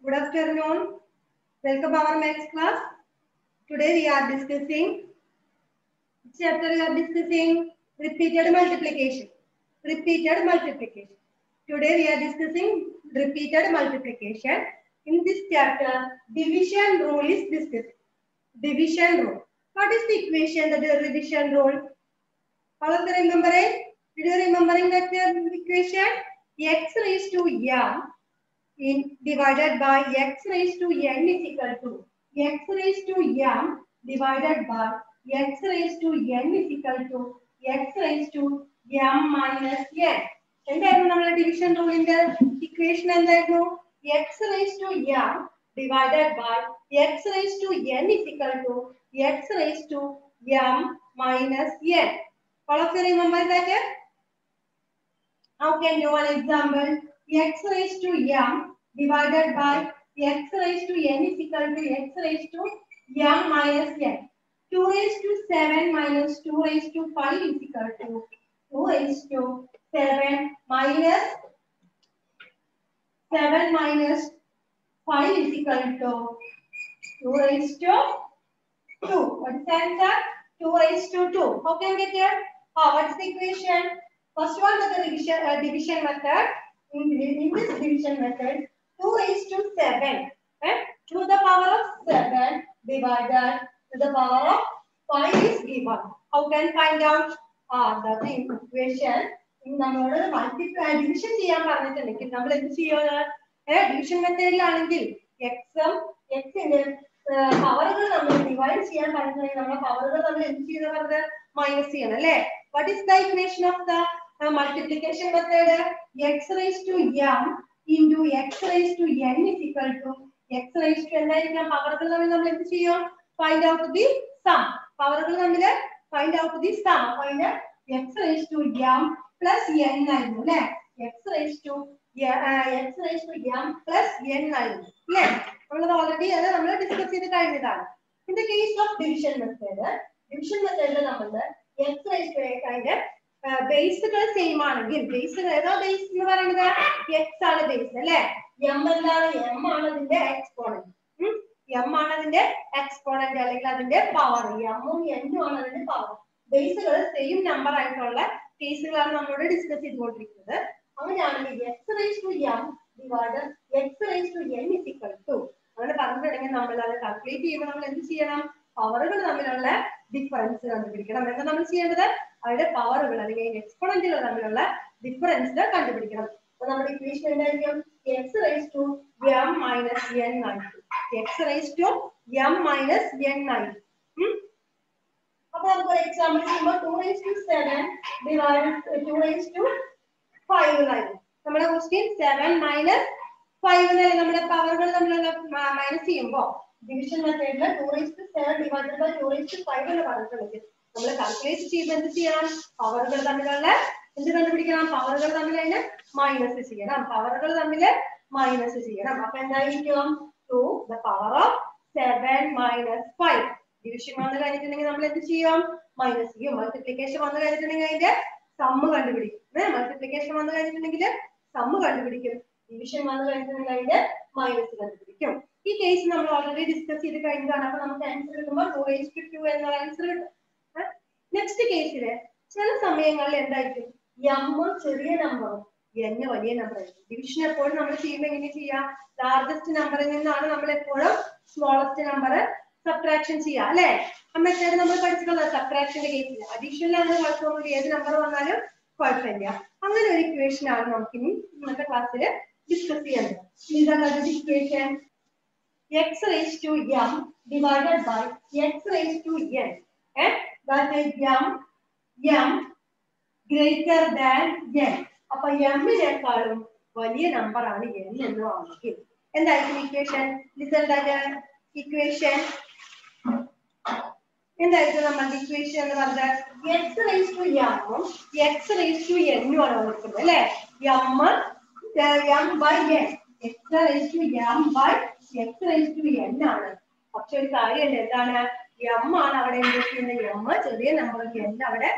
Good afternoon. Welcome our next class. Today we are discussing which chapter we are discussing repeated multiplication. Repeated multiplication. Today we are discussing repeated multiplication. In this chapter, division rule is discussed. Division rule. What is the equation that the division rule? All of you remember it? Did you remembering that uh, equation? X raised to m in divided by x raised to n is equal to x raised to m divided by x raised to n is equal to x raised to m minus n. എന്തായിരുന്നു നമ്മുടെ division റൂളിന്റെ equation എന്തായിരുന്നു X raise to M divided by X raise to N is equal to X raise to M minus N All of you remember that? How can do an example? x raised to m divided by x raised to n is equal to x raised to m minus n. 2 raised to 7 minus 2 raised to 5 is equal to 2 raised to 7 minus 7 minus 5 is equal to 2 raised to 2. What is the answer? 2 raised to 2. How can we get here? Oh, what's the equation? First one is the division, uh, division method. In, in this division method, 2 raised to 7 eh, to the power of 7 divided to the power of 5 is given. How can find out? Ah, that's the equation. നമ്മളോട് multiply division ചെയ്യാൻ പറഞ്ഞിട്ടുണ്ടെങ്കിൽ നമ്മൾ എന്ത് ചെയ്യുന്നത് ഏഹ് division മെത്തേഡിലാണെങ്കിൽ എക്സും എക്സിന്റെ പവറുകൾ നമ്മൾ divide ചെയ്യാൻ പറഞ്ഞിട്ടുണ്ടെങ്കിൽ നമ്മൾ പവറുകൾ നമ്മൾ എന്ത് ചെയ്യുന്നത് പറഞ്ഞത് മൈനസ് ചെയ്യണം അല്ലേ what is the equation of the multiplication method X raise to M into X raise to N is equal to X raise to എന്തായിരിക്കാം പവറുകൾ തമ്മിൽ നമ്മൾ എന്ത് ചെയ്യും ഫൈൻഡ് ഔട്ട് ദി സം പവറുകൾ തമ്മിൽ find out the sum find X raise to M plus N ആയിരുന്നു അല്ലെ X raise to X raise to M plus N ആയിരുന്നു അല്ലെ നമ്മളത് ഓൾറെഡി അത് നമ്മൾ ഡിസ്കസ് ചെയ്ത് കഴിഞ്ഞതാണ് in the case of division method division മെത്തേഡിൽ നമ്മൾ എക്സ് റേസ് ടു അതിന്റെ ബേസുകൾ സെയിം ആണെങ്കിൽ ബേസ് ഏതാ ബേസ് എന്ന് പറയുന്നത് എക്സ് ആണ് ബേസ് അല്ലെ എം എന്താണ് എം ആണ് അതിന്റെ എക്സ്പോണന്റ് എം ആണ് അതിന്റെ എക്സ്പോണന്റ് അല്ലെങ്കിൽ അതിന്റെ പവർ എമ്മും എന്നും ആണ് അതിന്റെ പവർ ബേസുകൾ സെയിം നമ്പർ ആയിട്ടുള്ള കേസുകളാണ് നമ്മളോട് ഡിസ്കസ് ചെയ്തുകൊണ്ടിരിക്കുന്നത് അങ്ങനെയാണെങ്കിൽ X raise to M divide X raise to N is equal to അങ്ങനെ പറഞ്ഞിട്ടുണ്ടെങ്കിൽ നമ്മൾ അത് കാൽക്കുലേറ്റ് ചെയ്യുമ്പോൾ നമ്മൾ എന്ത് ചെയ്യണം പവറുകൾ തമ്മിലുള്ള ഡിഫറൻസ് കണ്ടുപിടിക്കണം എന്താ നമ്മൾ ചെയ്യേണ്ടത് അവരുടെ പവറുകൾ അല്ലെങ്കിൽ എക്സ്പോണന്റുകൾ തമ്മിലുള്ള ഡിഫറൻസ് കണ്ടുപിടിക്കണം അപ്പൊ നമ്മുടെ ഇക്വേഷൻ എന്തായിരിക്കും X raise to M minus N ആയിരിക്കും X raise to M minus N ആയിരിക്കും അപ്പൊ നമുക്ക് ഒരു എക്സാമ്പിൾ ചെയ്യുമ്പോൾ two raise to seven divide two raise to five ആയിരിക്കും നമ്മുടെ ക്വസ്റ്റ്യൻ സെവൻ മൈനസ് ഫൈവ് എന്നല്ലേ നമ്മുടെ പവറുകൾ തമ്മിലുള്ള മൈനസ് ചെയ്യുമ്പോൾ ഡിവിഷൻ മെത്തേഡിൽ two raise to seven divided by two raise to five എന്ന് പറഞ്ഞിട്ടുണ്ടെങ്കിൽ നമ്മൾ കാൽക്കുലേറ്റ് ചെയ്യുമ്പോൾ എന്ത് ചെയ്യണം പവറുകൾ തമ്മിലുള്ള എന്ത് കണ്ടുപിടിക്കണം പവറുകൾ തമ്മിൽ അതിന് മൈനസ് ചെയ്യണം പവറുകൾ തമ്മിൽ മൈനസ് ചെയ്യണം അപ്പൊ എന്തായിരിക്കും two the power of seven minus five division വന്നു കഴിഞ്ഞിട്ടുണ്ടെങ്കിൽ നമ്മൾ എന്ത് ചെയ്യും മൈനസ് ചെയ്യും മൾട്ടിപ്ലിക്കേഷൻ വന്നു കഴിഞ്ഞിട്ടുണ്ടെങ്കിൽ അതിന്റെ സമ്മ് കണ്ടുപിടിക്കും മൾട്ടിപ്ലിക്കേഷൻ വന്നു കഴിഞ്ഞിട്ടുണ്ടെങ്കിൽ സമ്മ് കണ്ടുപിടിക്കും ഡിവിഷൻ വന്നു കഴിഞ്ഞിട്ടുണ്ടെങ്കിൽ അതിന്റെ മൈനസ് കണ്ടുപിടിക്കും ഈ കേസ് നമ്മൾ ഓൾറെഡി ഡിസ്കസ് ചെയ്ത് കഴിഞ്ഞതാണ് അപ്പൊ നമുക്ക് ആൻസർ കിട്ടുമ്പോൾ ടു റേസ് ടു ടു എന്ന ആൻസർ കിട്ടും നെക്സ്റ്റ് കേസില് ചില സമയങ്ങളിൽ എന്തായിരിക്കും എം ചെറിയ നമ്പറും എൻ വലിയ നമ്പർ ആയിരിക്കും ഡിവിഷൻ എപ്പോഴും നമ്മൾ ചെയ്യുമ്പോൾ എങ്ങനെ ചെയ്യാം ലാർജസ്റ്റ് നമ്പറിൽ നിന്നാണ് നമ്മൾ എപ്പോഴും സ്മോളസ്റ്റ് നമ്പർ സബ്ട്രാക്ഷൻ ചെയ്യുക അല്ലെ ആ മെത്തേഡ് നമ്മൾ പഠിച്ചിട്ടുള്ളത് സബ്ട്രാക്ഷന്റെ കേസിൽ അഡീഷണൽ നമ്മൾ കുഴപ്പമൊന്നുമില്ല ഏത് നമ്പർ വന്നാലും കുഴപ്പമില്ല അങ്ങനെ ഒരു ഇക്വേഷൻ ആണ് നമുക്കിനി ഇന്നത്തെ ക്ലാസ്സിൽ ഡിസ്കസ് ചെയ്യേണ്ടത് ഇതാണ് equation x raised to m divided by x raised to n. And that is m, m greater than n. അപ്പൊ എമ്മിനേക്കാളും വലിയ നമ്പർ ആണ് n എന്ന് ആണെങ്കിൽ എന്തായിരിക്കും ഇക്വേഷൻ റിസൾട്ട് ഇക്വേഷൻ എന്തായിരിക്കും നമ്മളുടെ ഇക്വേഷൻ എന്ന് പറഞ്ഞാൽ എക്സ് റേസ് ടു എമ്മും എക്സ് റേസ് ടു എന്നും ആണ് വന്നിരിക്കുന്നത് അല്ലെ m m by n x raise to m by X raise to n ആണ് പക്ഷെ ഒരു കാര്യമുണ്ട് എന്താണ് എം ആണ് അവിടെ എന്തൊക്കെയുണ്ട് എം ചെറിയ നമ്പറും എൻ അവിടെ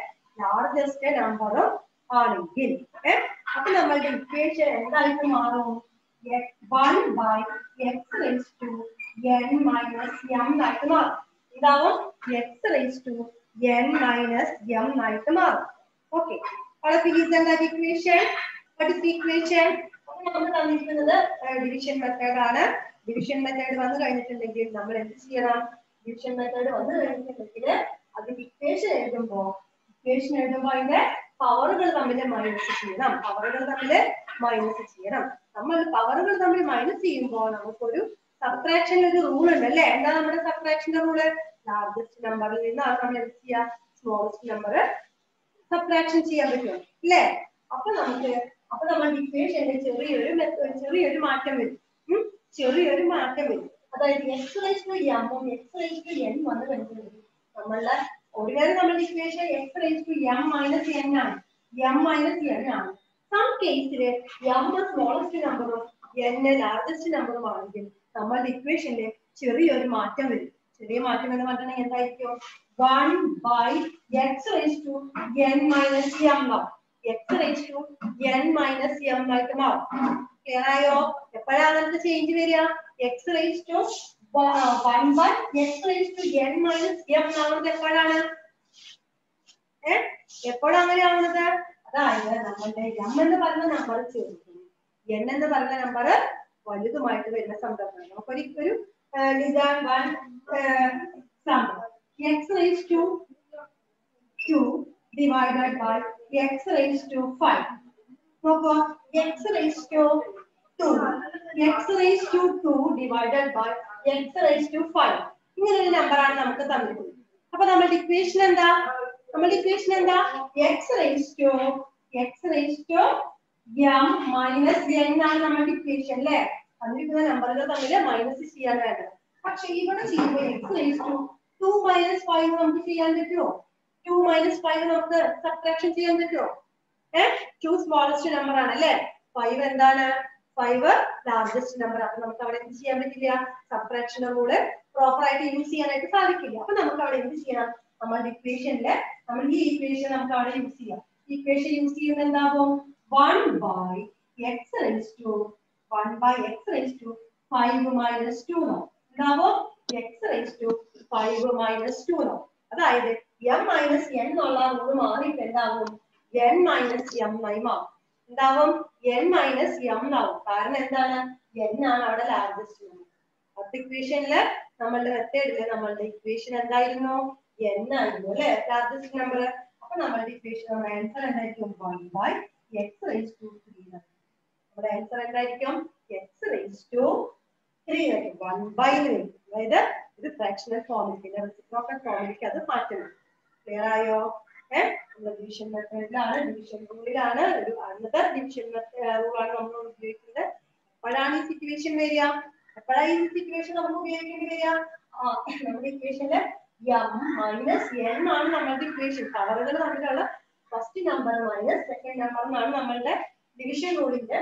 ലാർജസ്റ്റ് നമ്പറും ആണെങ്കിൽ ഏഹ് അപ്പൊ നമ്മളുടെ ഇക്വേഷൻ എന്തായിട്ട് മാറും one by X raise to n minus m ആയിട്ട് മാറും ഇതാവും x raise to n minus m ആയിട്ട് മാറും ഓക്കെ അവിടെ ഫീസ് എന്താ ഇക്വേഷൻ വാട്ട് ഇസ് ഇക്വേഷൻ നമ്മൾ തന്നിരിക്കുന്നത് ഡിവിഷൻ മെത്തേഡ് ആണ് ഡിവിഷൻ മെത്തേഡ് വന്നു കഴിഞ്ഞിട്ടുണ്ടെങ്കിൽ നമ്മൾ എന്ത് ചെയ്യണം ഡിവിഷൻ മെത്തേഡ് വന്നു കഴിഞ്ഞിട്ടുണ്ടെങ്കിൽ അതിന്റെ ഇക്വേഷൻ എഴുതുമ്പോ ഇക്വേഷൻ എഴുതുമ്പോ അതിന്റെ പവറുകൾ തമ്മിൽ മൈനസ് ചെയ്യണം പവറുകൾ തമ്മിൽ മൈനസ് ചെയ്യണം നമ്മൾ പവറുകൾ തമ്മിൽ മൈനസ് ചെയ്യുമ്പോൾ നമുക്കൊരു സബ്ട്രാക്ഷൻ ഒരു റൂൾ ഉണ്ട് അല്ലേ എന്താ നമ്മുടെ സബ്ട്രാക്ഷന്റെ റൂള് ലാർജസ്റ്റ് നമ്പറിൽ നിന്നാണ് നമ്മൾ എന്ത് ചെയ്യുക സ്മോളസ്റ്റ് നമ്പർ സബ്ട്രാക്ഷൻ ചെയ്യാൻ പറ്റും അല്ലേ അപ്പൊ നമുക്ക് അപ്പൊ നമ്മൾ ഇക്വേഷനിൽ ചെറിയൊരു method- ചെറിയൊരു മാറ്റം വരും ഉം? ചെറിയൊരു മാറ്റം വരും അതായത് എക്സ് റൈസ് ടു എമ്മും എക്സ് റൈസ് ടു എൻ വന്ന് കഴിഞ്ഞിട്ടുണ്ടെങ്കിൽ നമ്മളുടെ ഓർഡിനറി നമ്മുടെ equation x raise to M minus n ആണ് എം മൈനസ് എൻ ആണ് സം കേസില് എം സ്മോളസ്റ്റ് നമ്പറും എൻ ലാർജസ്റ്റ് നമ്പറും ആണെങ്കിൽ നമ്മളുടെ ഇക്വേഷനിൽ ചെറിയൊരു മാറ്റം വരും ചെറിയ മാറ്റം എന്ന് പറഞ്ഞിട്ടുണ്ടെങ്കിൽ എന്തായിരിക്കും one by x raise to n minus m ആവും x raise to n minus m ആയിട്ട് മാറും ക്ലിയർ ആയോ എപ്പോഴാണ് നമുക്ക് ചേഞ്ച് വരിക x raise to one by x raise to n minus m ആവുന്നത് എപ്പോഴാണ് ഏഹ് എപ്പോഴാണ് അങ്ങനെ ആവുന്നത് അതായത് നമ്മളുടെ എം എന്ന് പറഞ്ഞ നമ്പർ ചെറുതും എൻ എന്ന് പറഞ്ഞ നമ്പർ വലുതുമായിട്ട് വരുന്ന സന്ദർഭമാണ് നമുക്കൊരു ഒരു design one example x raise to two divided by x raised to 5. നോക്കൂ x raised to 2. x raised to 2 divided by x raised to 5. ഇങ്ങനെ ഒരു നമ്പറാണ് നമുക്ക് തന്നിട്ടുള്ളത് അപ്പൊ നമ്മളുടെ ഇക്വേഷൻ എന്താ നമ്മളുടെ ഇക്വേഷൻ എന്താ x raised to x raised to m minus n ആണ് നമ്മളുടെ ഇക്വേഷൻ അല്ലേ തന്നിരിക്കുന്ന നമ്പറുകൾ തമ്മിൽ മൈനസ് ചെയ്യാൻ വേണ്ടത് പക്ഷെ ഇവിടെ ചെയ്യുമ്പോൾ x raised to 2 minus 5 നമുക്ക് ചെയ്യാൻ പറ്റുമോ ടു മൈനസ് ഫൈവ് നമുക്ക് സബ്ട്രാക്ഷൻ ചെയ്യാൻ പറ്റുമോ ഏഹ് ടു സ്മോളസ്റ്റ് നമ്പർ ആണ് അല്ലേ ഫൈവ് എന്താണ് ഫൈവ് ലാർജസ്റ്റ് നമ്പർ അപ്പൊ നമുക്ക് അവിടെ എന്ത് ചെയ്യാൻ പറ്റില്ല സബ്ട്രാക്ഷൻ റൂള് പ്രോപ്പർ ആയിട്ട് യൂസ് ചെയ്യാനായിട്ട് സാധിക്കില്ല അപ്പൊ നമുക്ക് അവിടെ എന്ത് ചെയ്യണം നമ്മളുടെ ഇക്വേഷനില് നമ്മൾ ഈ ഇക്വേഷൻ നമുക്ക് അവിടെ യൂസ് ചെയ്യാം ഇക്വേഷൻ യൂസ് ചെയ്യുന്നത് എന്താകും one by X raise to one by X raise to five minus two no എന്താകും x raise to five minus two no അതായത് എം മൈനസ് എൻ എന്നുള്ള റൂൾ മാറിയിട്ട് എന്താവും എൻ മൈനസ് എം ആയി മാറും എന്താവും എൻ മൈനസ് എം ആവും കാരണം എന്താണ് എൻ ആണ് അവിടെ ലാർജസ്റ്റ് നമ്പർ അടുത്ത ഇക്വേഷനില് നമ്മളുടെ മെത്തേഡില് നമ്മളുടെ ഇക്വേഷൻ എന്തായിരുന്നു എൻ ആയിരുന്നു അല്ലെ ലാർജസ്റ്റ് നമ്പർ അപ്പൊ നമ്മളുടെ ഇക്വേഷൻ നമ്മുടെ ആൻസർ എന്തായിരിക്കും one by X raise to three നമ്മുടെ ആൻസർ എന്തായിരിക്കും X raise to three one by അതായത് ഇത് ഫ്രാക്ഷണൽ ഫോമിലേക്ക് റെസിപ്രോക്കൽ ഫോമിലേക്ക് അത് മാറ്റണം ക്ലിയർ ആയോ ഏഹ് ഡിവിഷൻ മെത്തേഡിലാണ് ഡിവിഷൻ റൂളിലാണ് ഒരു അന്നത്തെ ഡിവിഷൻ റൂളാണ് നമ്മൾ ഉപയോഗിക്കുന്നത് എപ്പോഴാണ് ഈ സിറ്റുവേഷൻ വരിക എപ്പോഴാണ് ഈ സിറ്റുവേഷൻ നമുക്ക് ഉപയോഗിക്കേണ്ടി വരിക ആ നമ്മുടെ ഇക്വേഷനില് എം മൈനസ് എൻ ആണ് നമ്മളുടെ ഇക്വേഷൻ പവറുകൾ തമ്മിലുള്ള first number minus second number എന്നാണ് നമ്മളുടെ ഡിവിഷൻ റൂളിന്റെ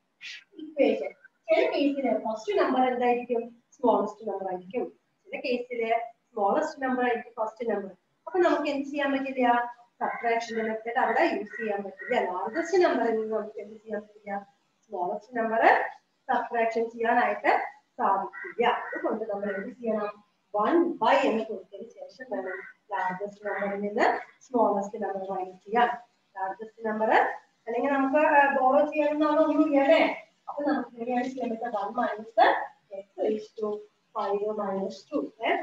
ഇക്വേഷൻ ചില കേസില് ഫസ്റ്റ് നമ്പർ എന്തായിരിക്കും സ്മോളസ്റ്റ് നമ്പർ ആയിരിക്കും ചില കേസില് സ്മോളസ്റ്റ് നമ്പർ ആയിരിക്കും ഫസ്റ്റ് നമ്പർ അപ്പൊ നമുക്ക് എന്ത് ചെയ്യാൻ പറ്റില്ല സബ്ട്രാക്ഷന്റെ മെത്തേഡ് അവിടെ യൂസ് ചെയ്യാൻ പറ്റില്ല ലാർജസ്റ്റ് നമ്പറിൽ നിന്ന് നമുക്ക് എന്ത് ചെയ്യാൻ പറ്റില്ല സ്മോളസ്റ്റ് നമ്പർ സബ്ട്രാക്ഷൻ ചെയ്യാനായിട്ട് സാധിക്കില്ല അതുകൊണ്ട് നമ്മൾ എന്ത് ചെയ്യണം വൺ ബൈ എന്ന് കൊടുത്തതിന് ശേഷം വേണം ലാർജസ്റ്റ് നമ്പറിൽ നിന്ന് സ്മോളസ്റ്റ് നമ്പർ മൈനസ് ചെയ്യാൻ ലാർജസ്റ്റ് നമ്പർ അല്ലെങ്കിൽ നമുക്ക് ബോറോ ചെയ്യാവുന്നതാണ് ഒന്നുമില്ല അല്ലേ അപ്പൊ നമുക്ക് എങ്ങനെയാണ് ചെയ്യാൻ പറ്റുക one minus x raise to five minus two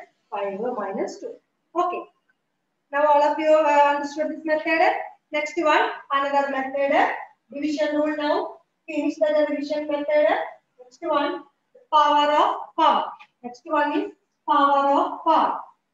five minus two okay Now all of you uh, understood this method. Next one, another method, division rule now. Finish the division method. Next one, power of power. Next one is power of power.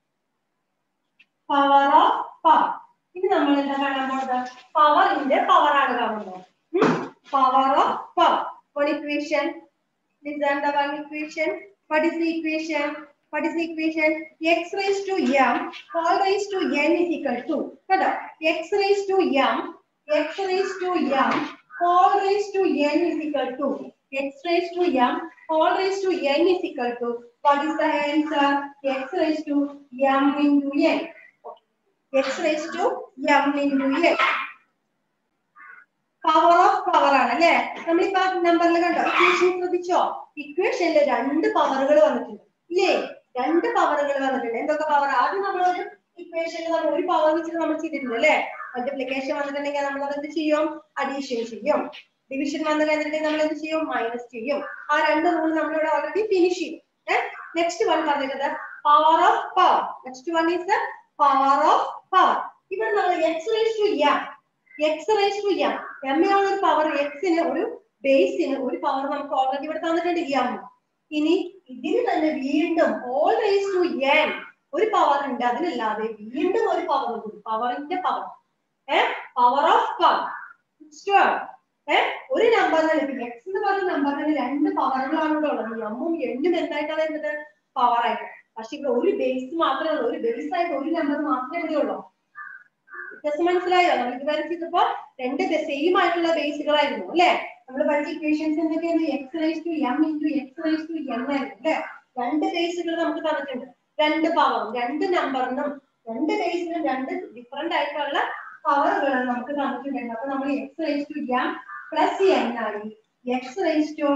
Power of power. ഇത് നമ്മൾ എന്താ കാണാൻ പോകുന്നത് പവറിന്റെ power ആണ് കാണുന്നത് power of power one equation this is the one equation what is the equation what is the equation x raised to m whole raised to n is equal to കേട്ടോ x raised to m x raised to m whole raised to n is equal to x raised to m whole raised to n is equal to what is the answer x raised to m into n x raised to m into n power of power ആണ് അല്ലെ നമ്മളിപ്പോ നമ്പറിൽ കണ്ടോ equation ശ്രദ്ധിച്ചോ ഇക്വേഷനിൽ രണ്ട് പവറുകൾ വന്നിട്ടുണ്ട് ഇല്ലേ രണ്ട് പവറുകൾ വന്നിട്ടുണ്ട് എന്തൊക്കെ പവർ ആദ്യം നമ്മളൊരു ഇക്വേഷനിൽ നമ്മൾ ഒരു പവർ വെച്ചിട്ട് നമ്മൾ ചെയ്തിട്ടുണ്ട് അല്ലെ മൾട്ടിപ്ലിക്കേഷൻ വന്നിട്ടുണ്ടെങ്കിൽ നമ്മൾ അത് എന്ത് ചെയ്യും അഡീഷൻ ചെയ്യും ഡിവിഷൻ വന്നു കഴിഞ്ഞിട്ടുണ്ടെങ്കിൽ നമ്മൾ എന്ത് ചെയ്യും മൈനസ് ചെയ്യും ആ രണ്ട് റൂൾ നമ്മളിവിടെ ഓൾറെഡി ഫിനിഷ് ചെയ്യും നെക്സ്റ്റ് വൺ പറഞ്ഞിട്ടുണ്ട് power of power next one is power of power ഇവിടെ നമ്മൾ X raise to m x raise to m m ആണ് ഒരു പവർ എക്സിന് ഒരു ബേസിന് ഒരു പവർ നമുക്ക് ഓൾറെഡി ഇവിടെ തന്നിട്ടുണ്ട് എം ഇനി ഇതിന് തന്നെ വീണ്ടും ഓൾ റേസ് ടു എൻ ഒരു പവർ ഉണ്ട് അതിനല്ലാതെ വീണ്ടും ഒരു പവർ കൂടി പവറിന്റെ പവർ ഏ പവർ ഓഫ് പവർ ഏ ഒരു നമ്പറിന് എക്സ് എന്ന് പറയുന്ന നമ്പറിന് രണ്ട് പവറുകളാണ് ഇവിടെ ഉള്ളത് എമ്മും എണ്ണും എന്തായിട്ടാണ് വരുന്നത് പവർ ആയിട്ട് പക്ഷെ ഇവിടെ ഒരു ബേസ് മാത്രമേ ഉള്ളൂ ഒരു ബേസ് ആയിട്ട് ഒരു നമ്പർ മാത്രമേ ഇവിടെ ഉള്ളൂ വ്യത്യാസം മനസ്സിലായോ നമ്മൾ ഇതുവരെ ചെയ്തപ്പോ രണ്ട് സെയിം ആയിട്ടുള്ള ബേസുകളായിരുന്നു അല്ലെ നമ്മൾ പഠിച്ച ഇക്വേഷൻസ് എന്തൊക്കെയാണ് x raise to M into x raise to m ആയിരുന്നു അല്ലെ രണ്ട് ബേസുകൾ നമുക്ക് തന്നിട്ടുണ്ട് രണ്ട് പവറും രണ്ട് നമ്പറിനും രണ്ട് ബേസിനും രണ്ട് ഡിഫറെന്റ് ആയിട്ടുള്ള പവറുകൾ നമുക്ക് തന്നിട്ടുണ്ട് അപ്പൊ നമ്മൾ x raise to M plus n ആയി x raise to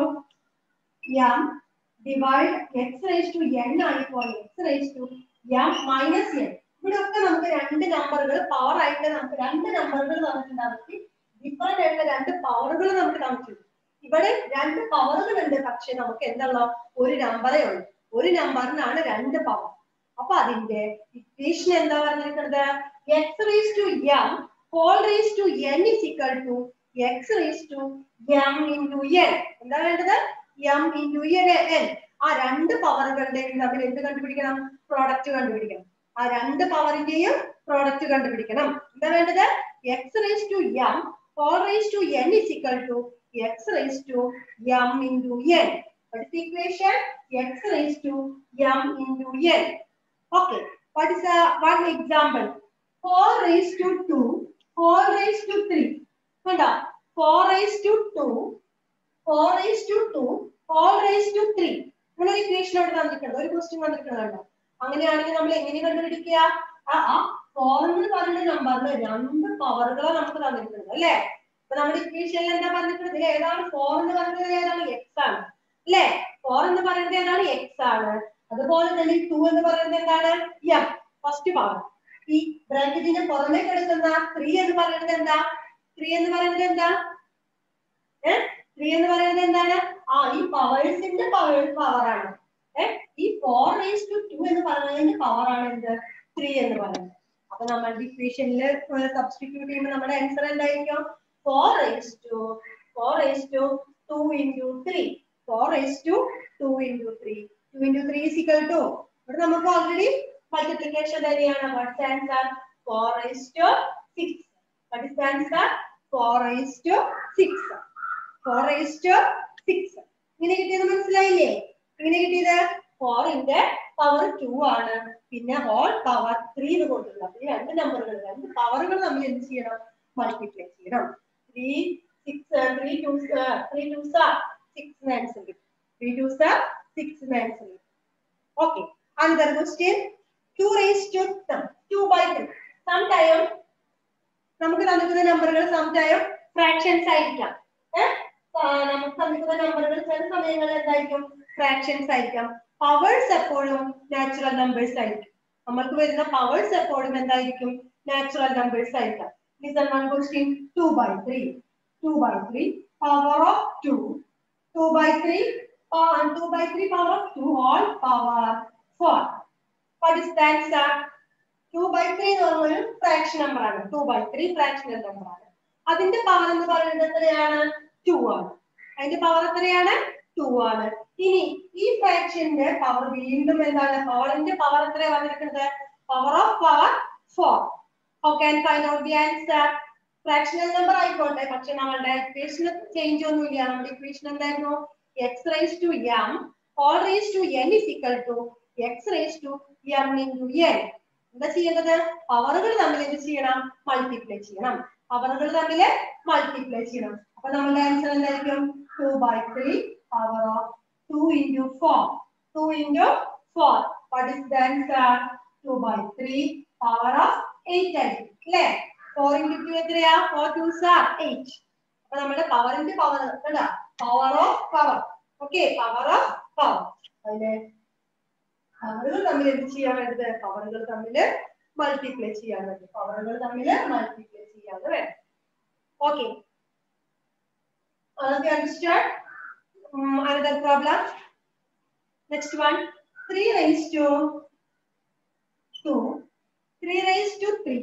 M divide x raise to n ആയിപ്പോൾ x raise to M minus n ഇവിടെ ഒക്കെ നമുക്ക് രണ്ട് നമ്പറുകൾ പവർ ആയിട്ട് നമുക്ക് രണ്ട് നമ്പറുകൾ തന്നിട്ടുണ്ട് അവർക്ക് ഡിഫറെന്റ് ആയിട്ടുള്ള രണ്ട് പവറുകൾ നമുക്ക് തന്നിട്ടുണ്ട് ഇവിടെ രണ്ട് പവറുകൾ ഉണ്ട് പക്ഷെ നമുക്ക് എന്തുള്ള ഒരു നമ്പറേ ഉള്ളൂ ഒരു നമ്പറിനാണ് രണ്ട് പവർ അപ്പൊ അതിന്റെ ഇക്വേഷൻ എന്താ പറഞ്ഞിരിക്കുന്നത് x raise to m whole raise to N is equal to X raise to M into n എന്താ വേണ്ടത് എം ഇൻറ്റു എൻ ആ രണ്ട് പവറുകളുടെയും തമ്മിൽ എന്ത് കണ്ടുപിടിക്കണം പ്രോഡക്റ്റ് കണ്ടുപിടിക്കണം ആ രണ്ട് പവറിന്റെയും പ്രോഡക്റ്റ് കണ്ടുപിടിക്കണം എന്താ വേണ്ടത് x raise to m whole raise to N is equal to X raise to M into n What is the equation? x raised to m into n. Okay. What is a one example? 4 raised to 2, 4 raised to 3. കണ്ടോ 4 raised to 2, 4 raised to 2, 4 raised to 3. നമ്മളൊരു equation അവിടെ തന്നിട്ടുണ്ട് ഒരു question തന്നിട്ടുണ്ട് കണ്ടോ അങ്ങനെയാണെങ്കിൽ നമ്മൾ എങ്ങനെ കണ്ടുപിടിക്കുക ആ ആ ഫോർ എന്ന് പറയുന്ന നമ്പറിന് രണ്ട് പവറുകളെ നമുക്ക് തന്നിട്ടുണ്ട് അല്ലേ അപ്പൊ നമ്മുടെ ഇക്വേഷനിൽ എന്താ പറഞ്ഞിട്ടുള്ളത് ഇതിൽ ഏതാണ് ഫോർ എന്ന് പറയുന്നത് ഏതാണ് എക്സ് ആണ് അല്ലേ ഫോർ എന്ന് പറയുന്നത് ഏതാണ് എക്സ് ആണ് അതുപോലെ തന്നെ ടു എന്ന് പറയുന്നത് എന്താണ് എം ഫസ്റ്റ് പവർ ഈ ബ്രാക്കറ്റിന് പുറമെ കിടക്കുന്ന ത്രീ എന്ന് പറയുന്നത് എന്താ ത്രീ എന്ന് പറയുന്നത് എന്താ ഏഹ് ത്രീ എന്ന് പറയുന്നത് എന്താണ് ആ ഈ പവേഴ്സിന്റെ പവർ പവറാണ് ഏഹ് ഈ ഫോർ റേസ് ടു ടു എന്ന് പറയുന്നതിന്റെ പവറാണ് എന്ത് ത്രീ എന്ന് പറയുന്നത് അപ്പൊ നമ്മൾ ഇക്വേഷനിൽ സബ്സ്റ്റിറ്റ്യൂട്ട് ചെയ്യുമ്പോൾ നമ്മുടെ ആൻസർ എന്തായിരിക്കും four raise to four raise to two into three four raise to two into three two into three is equal to ഇവിടെ നമുക്ക് ഓൾറെഡി മൾട്ടിപ്ലിക്കേഷൻ തന്നെയാണ് what's answer four raise to six what is answer four raise to six four raise to six ഇങ്ങനെ കിട്ടിയത് മനസ്സിലായില്ലേ ഇങ്ങനെ കിട്ടിയത് ഫോറിന്റെ power to ആണ് പിന്നെ ഹോൾ പവർ ത്രീ എന്ന് കൊടുത്തിട്ടുണ്ട് ഈ രണ്ട് നമ്പറുകൾ രണ്ട് പവറുകൾ നമ്മൾ എന്ത് ചെയ്യണം മൾട്ടിപ്ലൈ ചെയ്യണം three six three two three two are six answer കിട്ടും three two are six answer കിട്ടും okay another question 2 raised to 2 by 3 sometime നമുക്ക് തന്നിരിക്കുന്ന നമ്പറുകൾ സംടൈം ഫ്രാക്ഷൻസ് ആയിരിക്കാം ഏഹ് നമുക്ക് തന്നിരിക്കുന്ന നമ്പറുകൾ ചില സമയങ്ങളിൽ എന്തായിരിക്കും ഫ്രാക്ഷൻസ് ആയിരിക്കാം പവേഴ്സ് എപ്പോഴും നാച്ചുറൽ നമ്പേഴ്സ് ആയിരിക്കും നമ്മൾക്ക് വരുന്ന പവേഴ്സ് എപ്പോഴും എന്തായിരിക്കും നാച്ചുറൽ നമ്പേഴ്സ് ആയിരിക്കാം listen one question two by three two by three power of two two by three two by three power of two whole power four what is the answer 2 by 3 എന്ന് പറഞ്ഞൊരു fraction number ആണ് 2 by 3 fractional number ആണ് അതിന്റെ power എന്ന് പറയുന്നത് എത്രയാണ് 2 ആണ് അതിന്റെ പവർ എത്രയാണ് 2 ആണ് ഇനി ഈ ഫ്രാക്ഷന്റെ പവർ വീണ്ടും എന്താണ് പവറിന്റെ പവർ എത്രയാണ് വന്നിരിക്കുന്നത് power of power 4 how can find out the answer fractional number ആയിക്കോട്ടെ പക്ഷെ നമ്മളുടെ ഇക്വേഷൻ ചേഞ്ച് ഒന്നുമില്ല നമ്മുടെ ഇക്വേഷൻ എന്തായിരുന്നു x raise to m whole raise to N is equal to X raise to M into n എന്താ ചെയ്യേണ്ടത് പവറുകൾ തമ്മിൽ എന്ത് ചെയ്യണം മൾട്ടിപ്ലൈ ചെയ്യണം പവറുകൾ തമ്മിൽ മൾട്ടിപ്ലൈ ചെയ്യണം അപ്പൊ നമ്മുടെ ആൻസർ എന്തായിരിക്കും two by three power of two into four two into four what is the answer two by three power of eight ആയിരിക്കും അല്ലേ ഫോർ ഇൻറ്റു ടു എത്രയാ ഫോർ ടു സാർ എയ്റ്റ് അപ്പൊ നമ്മുടെ പവറിന്റെ പവർ കണ്ട power of power okay power of power അതിന് പവറുകൾ തമ്മിൽ എന്ത് ചെയ്യാൻ വേണ്ടത് പവറുകൾ തമ്മിൽ മൾട്ടിപ്ലൈ ചെയ്യാൻ വേണ്ടി പവറുകൾ തമ്മിൽ മൾട്ടിപ്ലൈ ചെയ്യാതെ വേണം okay understand um, another problem next one 3 raised to 2 3 raised to 3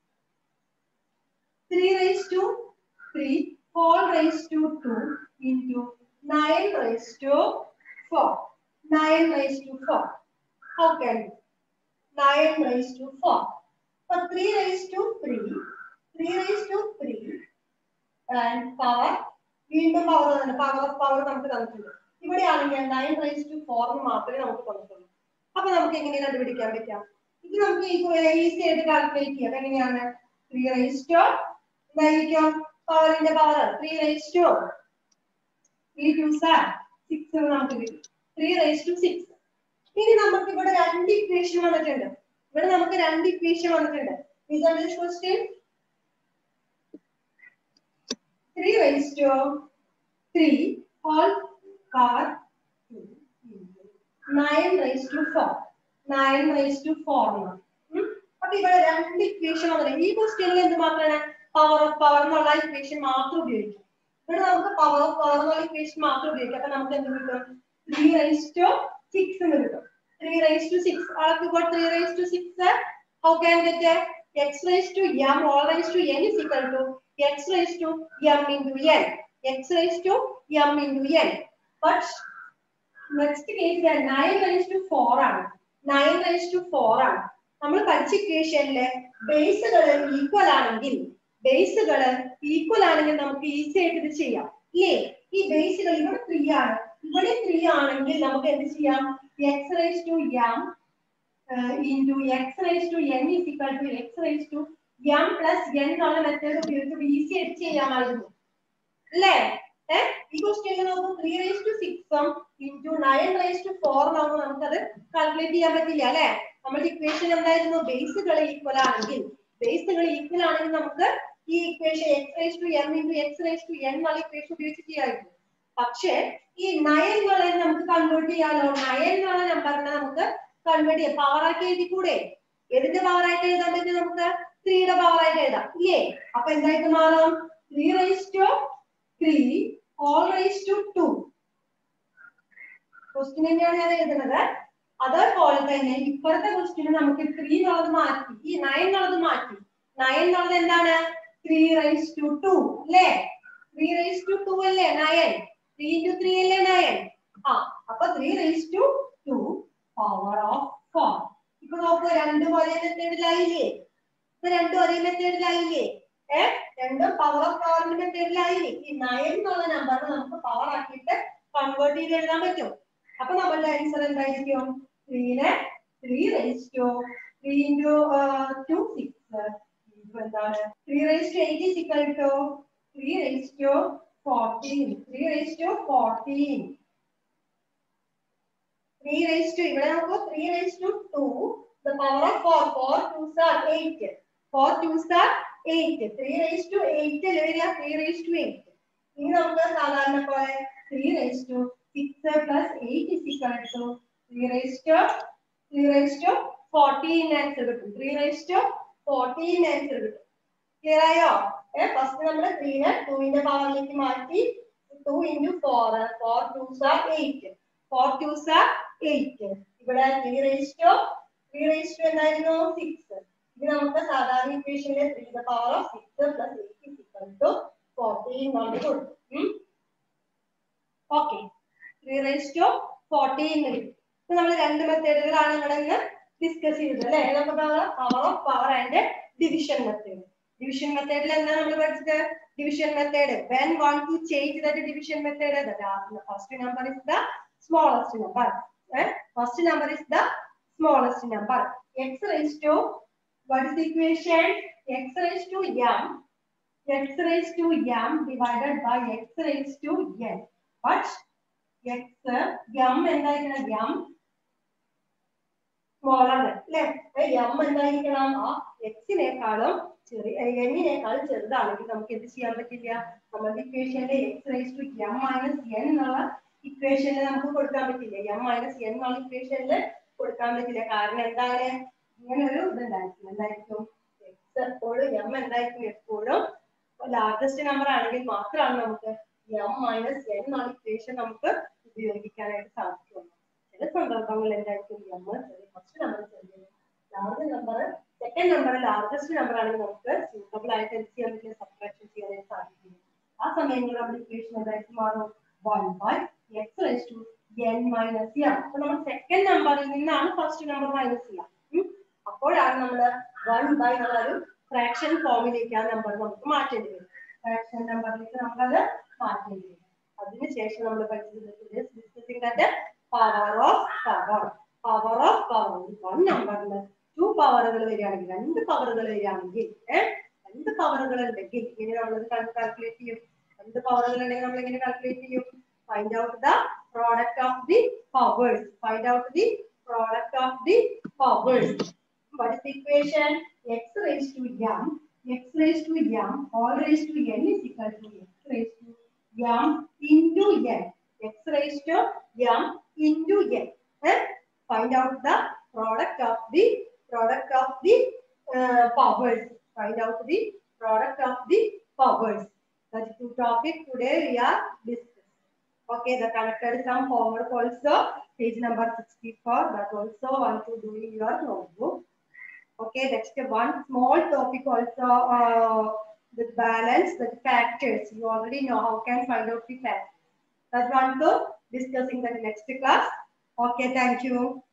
3 raised to 3 4 raised to 2 into 9 raised to 4 9 raised to 4 how can we 9 raised to 4 so 3 raised to 3 3 raised to 3 and power വീണ്ടും power തന്നെ power of power നമുക്ക് തന്നിട്ടുണ്ട് ഇവിടെയാണെങ്കിൽ nine raise to ഫോറിന് മാത്രമേ നമുക്ക് തന്നിട്ടുള്ളൂ അപ്പൊ നമുക്ക് എങ്ങനെ കണ്ടുപിടിക്കാൻ പറ്റാം ഇത് നമുക്ക് ഈസി ആയിട്ട് കാൽക്കുലേറ്റ് ചെയ്യാം എങ്ങനെയാണ് ത്രീ റൈസ് ടു എന്തായിരിക്കും പവറിന്റെ power three raise to three two are six നമുക്ക് കിട്ടും ത്രീ റൈസ് ടു സിക്സ് ഇനി നമുക്ക് ഇവിടെ രണ്ട് ഇക്വേഷൻ വന്നിട്ടുണ്ട് ഇവിടെ നമുക്ക് രണ്ട് ഇക്വേഷൻ വന്നിട്ടുണ്ട് ഇതാണ് question 3 raised to 3 whole power 2 into 9 raised to 4. 9 raised to 4 ആണ്. ഉം. അപ്പൊ ഇവിടെ രണ്ട് ഇക്വേഷൻ വന്നിട്ട് ഈ ക്വസ്റ്റ്യനിൽ എന്ത് മാത്രമാണ് പവർ ഓഫ് പവർ എന്നുള്ള ഇക്വേഷൻ മാത്രം ഉപയോഗിക്കും ഇവിടെ നമുക്ക് പവർ ഓഫ് പവർ എന്നുള്ള ഇക്വേഷൻ മാത്രം ഉപയോഗിക്കാം അപ്പൊ നമുക്ക് എന്ത് കിട്ടും ത്രീ റൈസ് ടു സിക്സ് എന്ന് കിട്ടും ത്രീ റൈസ് ടു സിക്സ് ആൾക്ക് ഇപ്പോൾ three raise to six how can get x raise to m whole raise to N is equal to x raised to m into n. x raised to m into n. But next case is 9 raised to 4 ആണ് 9 raised to 4 ആണ് നമ്മൾ പഠിച്ച ഇക്വേഷനിലെ ബേസുകൾ equal ആണെങ്കിൽ ബേസുകൾ equal ആണെങ്കിൽ നമുക്ക് easy ആയിട്ട് ഇത് ചെയ്യാം ഇല്ലേ ഈ ബേസുകൾ ഇവിടെ ത്രീ ആണ് ഇവിടെ ത്രീ ആണെങ്കിൽ നമുക്ക് എന്ത് ചെയ്യാം x raise to M into x raise to N is equal to x raise to M plus n എന്നുള്ള മെത്തേഡ് ഉപയോഗിച്ച് ഈസി ആയിട്ട് ചെയ്യാമായിരുന്നു അല്ലേ ഏഹ് ഈ ക്വസ്റ്റ്യനിൽ നമുക്ക് ത്രീ റൈസ് ടു സിക്സും into nine raise to four ആകുമ്പോൾ നമുക്കത് കാൽക്കുലേറ്റ് ചെയ്യാൻ പറ്റില്ല അല്ലെ നമ്മുടെ ഇക്വേഷൻ എന്തായിരുന്നു ബേസുകൾ ഈക്വൽ ആണെങ്കിൽ ബേസുകൾ ഈക്വൽ ആണെങ്കിൽ നമുക്ക് ഈ equation x raise to M into x raise to n എന്നുള്ള ഇക്വേഷൻ ഉപയോഗിച്ച് ചെയ്യാമായിരുന്നു പക്ഷേ ഈ നയൻ എന്നുള്ളത് നമുക്ക് കൺവേർട്ട് ചെയ്യാലോ നയൻ എന്നുള്ള നമ്പറിനെ നമുക്ക് കൺവേർട്ട് ചെയ്യാം പവർ ആക്കി എഴുതി കൂടെ ഏതിന്റെ പവർ ആയിട്ട് എഴുതാൻ പറ്റും നമുക്ക് ത്രീയുടെ പവർ ആയിട്ട് എഴുതാം ഇല്ലേ അപ്പൊ എന്തായിട്ട് മാറും three raise to three whole raise to two question തന്നെയാണ് ഞാൻ എഴുതുന്നത് അതേപോലെ തന്നെ ഇപ്പോഴത്തെ ക്വസ്റ്റ്യന് നമുക്ക് ത്രീ എന്നുള്ളത് മാറ്റി ഈ നയൻ എന്നുള്ളത് മാറ്റി നയൻ എന്നുള്ളത് എന്താണ് ത്രീ റൈസ് ടു ടു അല്ലേ ത്രീ റൈസ് ടു ടു അല്ലേ നയൻ ത്രീ ഇൻറ്റു ത്രീ അല്ലേ നയൻ ആ അപ്പൊ three raise to two power of four ഇപ്പൊ നോക്കൂ രണ്ടും ഒരേ മെത്തേഡിലായില്ലേ ഇപ്പൊ രണ്ടും ഒരേ മെത്തേഡിലായില്ലേ ഏ രണ്ടും പവർ ഓഫ് പവറിന്റെ മെത്തേഡിലായില്ലേ ഈ നയൻ എന്നുള്ള നമ്പറിന് നമുക്ക് പവർ ആക്കിയിട്ട് കൺവേർട്ട് ചെയ്ത് എഴുതാൻ പറ്റും അപ്പൊ നമ്മളുടെ ആൻസർ എന്തായിരിക്കും ത്രീനെ three raise to three into two six എന്താണ് three raise to eight is equal to three raise to fourteen three raise to fourteen three raise to ഇവിടെ നമുക്ക് three raise to two the power of 4 4 2s are 8 4 2s are 8 3 raised to 8 വരിക 3 raised to 8 ഇനി നമുക്ക് സാധാരണ പോലെ 3 raised to 6 plus 8 is equal to 3 raised to 3 raised to 14 answer കിട്ടും 3 raised to 14 answer കിട്ടും clear ആയോ ഏ ഫസ്റ്റ് നമ്മൾ 3 നെ 2 ന്റെ പവറിലേക്ക് മാറ്റി 2 into 4 4 2s are 8 4 2s are 8 ഇവിടെ 3 raised to three raise to എന്തായിരുന്നു സിക്സ് ഇത് നമുക്ക് സാധാരണ ഇക്വേഷനിലെ three the power of six plus eight equal to fourteen എന്നുള്ളത് കൊടുക്കും okay three raise to fourteen ഇപ്പൊ നമ്മൾ രണ്ട് മെത്തേഡുകളാണ് ഇവിടെ ഇന്ന് ഡിസ്കസ് ചെയ്തത് അല്ലെ നമുക്ക് power of power and division method division മെത്തേഡിൽ എന്താ നമ്മൾ പഠിച്ചത് division method when want to change that division method first number is the smallest number first number is the smallest number. x raised to, what is the equation? x raised to m, x raised to m divided by x raised to n. But x, m എന്തായിരിക്കണം m smaller അല്ലേ m എന്തായിരിക്കണം ആ എക്സിനേക്കാളും ചെറിയ എന്നിനേക്കാൾ ചെറുതാണെങ്കിൽ നമുക്ക് എന്ത് ചെയ്യാൻ പറ്റില്ല നമ്മുടെ ഇക്വേഷനിലെ x raise to M minus n എന്നുള്ള ഇക്വേഷനിൽ നമുക്ക് കൊടുക്കാൻ പറ്റില്ല എം മൈനസ് എൻ എന്നുള്ള ഇക്വേഷനിൽ കൊടുക്കാൻ പറ്റില്ല കാരണം എന്താണ് ഇങ്ങനെ ഒരു ഇതുണ്ടായിരിക്കും എന്തായിരിക്കും എക്സ് എപ്പോഴും എം എന്തായിരിക്കും എപ്പോഴും ലാർജസ്റ്റ് നമ്പർ ആണെങ്കിൽ മാത്രമാണ് നമുക്ക് എം മൈനസ് എൻ എന്നുള്ള ഇക്വേഷൻ നമുക്ക് ഉപയോഗിക്കാനായിട്ട് സാധിക്കുള്ളൂ ചില സന്ദർഭങ്ങളിൽ എന്തായിരിക്കും എം ചെറിയ ഫസ്റ്റ് നമ്പർ ചെറിയ large number second number largest number ആണെങ്കിൽ നമുക്ക് സ്യൂട്ടബിൾ ആയിട്ട് എന്ത് ചെയ്യാൻ പറ്റില്ല സബ്ട്രാക്ഷൻ ചെയ്യാനായിട്ട് സാധിക്കും ആ സമയങ്ങളിൽ നമ്മുടെ ഇക്വേഷൻ എന്തായിട്ട് മാറും one by x raise to n minus m അപ്പൊ നമ്മൾ സെക്കൻഡ് നമ്പറിൽ നിന്നാണ് ഫസ്റ്റ് നമ്പർ മൈനസ് ചെയ്യാം ഉം. അപ്പോഴാണ് നമ്മൾ വൺ ബൈ എന്നുള്ളൊരു ഫ്രാക്ഷൻ ഫോമിലേക്ക് ആ നമ്പർ നമുക്ക് മാറ്റേണ്ടി വരും ഫ്രാക്ഷൻ നമ്പറിലേക്ക് നമ്മളത് മാറ്റേണ്ടി വരും അതിനുശേഷം നമ്മൾ പഠിച്ചിട്ടുണ്ട് discussing that power of power power of power one നമ്പറിന് ടു പവറുകൾ വരികയാണെങ്കിൽ രണ്ട് പവറുകൾ വരികയാണെങ്കിൽ ഏഹ് രണ്ട് പവറുകൾ ഉണ്ടെങ്കിൽ ഇങ്ങനെ നമ്മളത് കാൽക്കുലേറ്റ് ചെയ്യും രണ്ട് പവറുകൾ ഉണ്ടെങ്കിൽ നമ്മൾ എങ്ങനെ കാൽക്കുലേറ്റ് ചെയ്യും find out the product of the powers find out the product of the powers what is the equation x raised to m x raised to m all raised to n is equal to x raised to m into n x raised to m into n eh? find out the product of the product of the uh, powers find out the product of the powers that's the topic today we are discussing okay the connected some homework also page number 64 that also want to do in your notebook Okay, next one small topic also uh, the balance, the factors. You already know how can find out the factors. That one to discussing the next class. Okay, thank you.